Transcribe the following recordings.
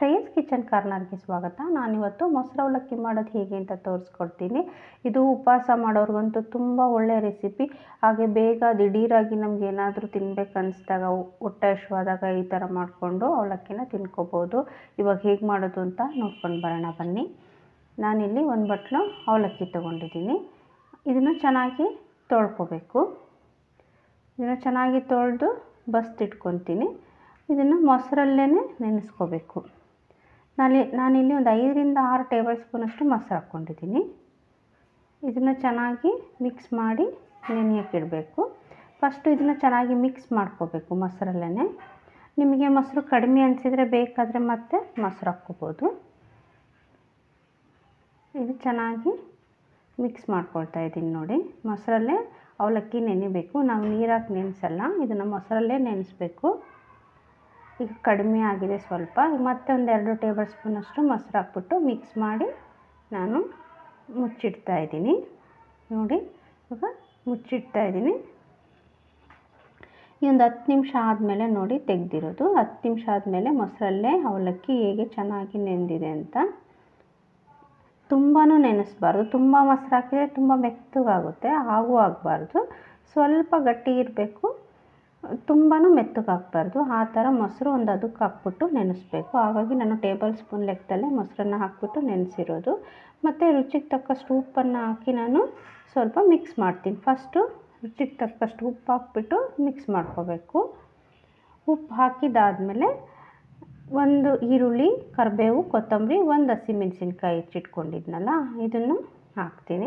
Shreyas kitchen ಕಾರ್ನರ್ಗೆ ಸ್ವಾಗತ ನಾನಿವತ್ತು ಮೊಸರು ಅವಲಕ್ಕಿ ಮಾಡೋದು ಹೇಗೆ ಅಂತ ತೋರಿಸ್ಕೊಡ್ತೀನಿ ಇದು ಉಪವಾಸ ಮಾಡೋರ್ಗಂತೂ ತುಂಬ ಒಳ್ಳೆಯ ರೆಸಿಪಿ ಹಾಗೆ ಬೇಗ ದಿಢೀರಾಗಿ ನಮ್ಗೆ ಏನಾದರೂ ತಿನ್ಬೇಕು ಅನಿಸ್ದಾಗ ಹೊಟ್ಟೆ ಹಶ್ವಾದಾಗ ಈ ಥರ ಮಾಡಿಕೊಂಡು ಅವಲಕ್ಕಿನ ತಿನ್ಕೋಬೋದು ಇವಾಗ ಹೇಗೆ ಮಾಡೋದು ಅಂತ ನೋಡ್ಕೊಂಡು ಬರೋಣ ಬನ್ನಿ ನಾನಿಲ್ಲಿ ಒಂದು ಬಟ್ಲು ಅವಲಕ್ಕಿ ತೊಗೊಂಡಿದ್ದೀನಿ ಇದನ್ನು ಚೆನ್ನಾಗಿ ತೊಳ್ಕೊಬೇಕು ಇದನ್ನು ಚೆನ್ನಾಗಿ ತೊಳೆದು ಬಸ್ತಿಟ್ಕೊತೀನಿ ಇದನ್ನು ಮೊಸರಲ್ಲೇ ನೆನೆಸ್ಕೋಬೇಕು ನಾನಿ ನಾನಿಲ್ಲಿ ಒಂದು ಐದರಿಂದ ಆರು ಟೇಬಲ್ ಸ್ಪೂನಷ್ಟು ಮೊಸರು ಹಾಕ್ಕೊಂಡಿದ್ದೀನಿ ಇದನ್ನು ಚೆನ್ನಾಗಿ ಮಿಕ್ಸ್ ಮಾಡಿ ನೆನೆಯೋಕ್ಕಿಡಬೇಕು ಫಸ್ಟು ಇದನ್ನು ಚೆನ್ನಾಗಿ ಮಿಕ್ಸ್ ಮಾಡ್ಕೋಬೇಕು ಮೊಸರಲ್ಲೇ ನಿಮಗೆ ಮೊಸರು ಕಡಿಮೆ ಅನಿಸಿದರೆ ಬೇಕಾದರೆ ಮತ್ತೆ ಮೊಸರು ಹಾಕ್ಕೋಬೋದು ಇದು ಚೆನ್ನಾಗಿ ಮಿಕ್ಸ್ ಮಾಡ್ಕೊಳ್ತಾ ಇದ್ದೀನಿ ನೋಡಿ ಮೊಸರಲ್ಲೇ ಅವಲಕ್ಕಿ ನೆನಿಬೇಕು ನಾವು ನೀರಾಕಿ ನೆನೆಸಲ್ಲ ಇದನ್ನು ಮೊಸರಲ್ಲೇ ನೆನೆಸ್ಬೇಕು ಈಗ ಕಡಿಮೆ ಆಗಿದೆ ಸ್ವಲ್ಪ ಈಗ ಮತ್ತೆ ಒಂದು ಎರಡು ಟೇಬಲ್ ಸ್ಪೂನಷ್ಟು ಮೊಸರು ಹಾಕ್ಬಿಟ್ಟು ಮಿಕ್ಸ್ ಮಾಡಿ ನಾನು ಮುಚ್ಚಿಡ್ತಾ ಇದ್ದೀನಿ ನೋಡಿ ಇವಾಗ ಮುಚ್ಚಿಡ್ತಾ ಇದ್ದೀನಿ ಈ ಒಂದು ಹತ್ತು ನಿಮಿಷ ಆದಮೇಲೆ ನೋಡಿ ತೆಗೆದಿರೋದು ಹತ್ತು ನಿಮಿಷ ಆದಮೇಲೆ ಮೊಸರಲ್ಲೇ ಅವಲಕ್ಕಿ ಹೇಗೆ ಚೆನ್ನಾಗಿ ನೆಂದಿದೆ ಅಂತ ತುಂಬಾ ನೆನೆಸ್ಬಾರ್ದು ತುಂಬ ಮೊಸರು ಹಾಕಿದರೆ ತುಂಬ ಮೆತ್ತಗಾಗುತ್ತೆ ಹಾಗೂ ಆಗಬಾರ್ದು ಸ್ವಲ್ಪ ಗಟ್ಟಿ ಇರಬೇಕು ತುಂಬಾ ಮೆತ್ತಗಾಗಬಾರ್ದು ಆ ಥರ ಮೊಸರು ಒಂದು ಅದಕ್ಕೆ ಹಾಕ್ಬಿಟ್ಟು ನೆನೆಸ್ಬೇಕು ಹಾಗಾಗಿ ನಾನು ಟೇಬಲ್ ಸ್ಪೂನ್ ಲೆಕ್ಕದಲ್ಲೇ ಮೊಸರನ್ನ ಹಾಕ್ಬಿಟ್ಟು ನೆನೆಸಿರೋದು ಮತ್ತು ರುಚಿಗೆ ತಕ್ಕಷ್ಟು ಉಪ್ಪನ್ನು ಹಾಕಿ ನಾನು ಸ್ವಲ್ಪ ಮಿಕ್ಸ್ ಮಾಡ್ತೀನಿ ಫಸ್ಟು ರುಚಿಗೆ ತಕ್ಕಷ್ಟು ಉಪ್ಪು ಹಾಕ್ಬಿಟ್ಟು ಮಿಕ್ಸ್ ಮಾಡ್ಕೋಬೇಕು ಉಪ್ಪು ಹಾಕಿದಾದಮೇಲೆ ಒಂದು ಈರುಳ್ಳಿ ಕರಿಬೇವು ಕೊತ್ತಂಬರಿ ಒಂದು ಹಸಿಮೆಣಸಿನ್ಕಾಯಿ ಹೆಚ್ಚಿಟ್ಕೊಂಡಿದ್ನಲ್ಲ ಇದನ್ನು ಹಾಕ್ತೀನಿ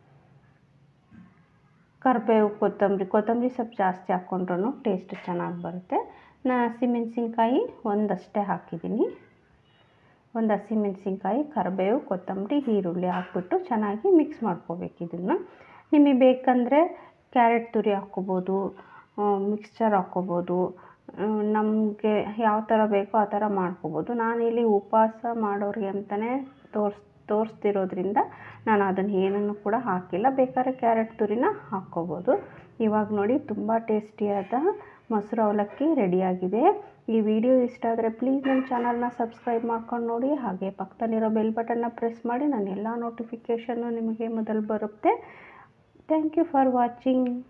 ಕರಿಬೇವು ಕೊತ್ತಂಬರಿ ಕೊತ್ತಂಬರಿ ಸ್ವಲ್ಪ ಜಾಸ್ತಿ ಹಾಕ್ಕೊಂಡ್ರೂ ಟೇಸ್ಟ್ ಚೆನ್ನಾಗಿ ಬರುತ್ತೆ ನಾನು ಹಸಿಮೆಣಸಿನ್ಕಾಯಿ ಒಂದಷ್ಟೇ ಹಾಕಿದ್ದೀನಿ ಒಂದು ಹಸಿಮೆಣಸಿನ್ಕಾಯಿ ಕರಿಬೇವು ಕೊತ್ತಂಬರಿ ಈರುಳ್ಳಿ ಹಾಕ್ಬಿಟ್ಟು ಚೆನ್ನಾಗಿ ಮಿಕ್ಸ್ ಮಾಡ್ಕೋಬೇಕು ಇದನ್ನು ನಿಮಗೆ ಬೇಕಂದರೆ ಕ್ಯಾರೆಟ್ ತುರಿ ಹಾಕ್ಕೋಬೋದು ಮಿಕ್ಸ್ಚರ್ ಹಾಕ್ಕೋಬೋದು ನಮಗೆ ಯಾವ ಥರ ಬೇಕೋ ಆ ಥರ ಮಾಡ್ಕೋಬೋದು ನಾನಿಲ್ಲಿ ಉಪವಾಸ ಮಾಡೋರಿಗೆ ಅಂತಲೇ ತೋರ್ಸ್ ತೋರಿಸ್ತಿರೋದ್ರಿಂದ ನಾನು ಅದನ್ನು ಏನನ್ನು ಕೂಡ ಹಾಕಿಲ್ಲ ಬೇಕಾದ್ರೆ ಕ್ಯಾರೆಟ್ ತುರಿನ ಹಾಕ್ಕೋಬೋದು ಇವಾಗ ನೋಡಿ ತುಂಬ ಟೇಸ್ಟಿಯಾದ ಮೊಸರು ಅವಲಕ್ಕಿ ರೆಡಿಯಾಗಿದೆ ಈ ವಿಡಿಯೋ ಇಷ್ಟ ಆದರೆ ಪ್ಲೀಸ್ ನನ್ನ ಚಾನಲ್ನ ಸಬ್ಸ್ಕ್ರೈಬ್ ಮಾಡ್ಕೊಂಡು ನೋಡಿ ಹಾಗೆ ಪಕ್ಕದಲ್ಲಿರೋ ಬೆಲ್ ಬಟನ್ನ ಪ್ರೆಸ್ ಮಾಡಿ ನಾನು ಎಲ್ಲ ನೋಟಿಫಿಕೇಷನ್ನು ನಿಮಗೆ ಮೊದಲು ಬರುತ್ತೆ ಥ್ಯಾಂಕ್ ಯು ಫಾರ್ ವಾಚಿಂಗ್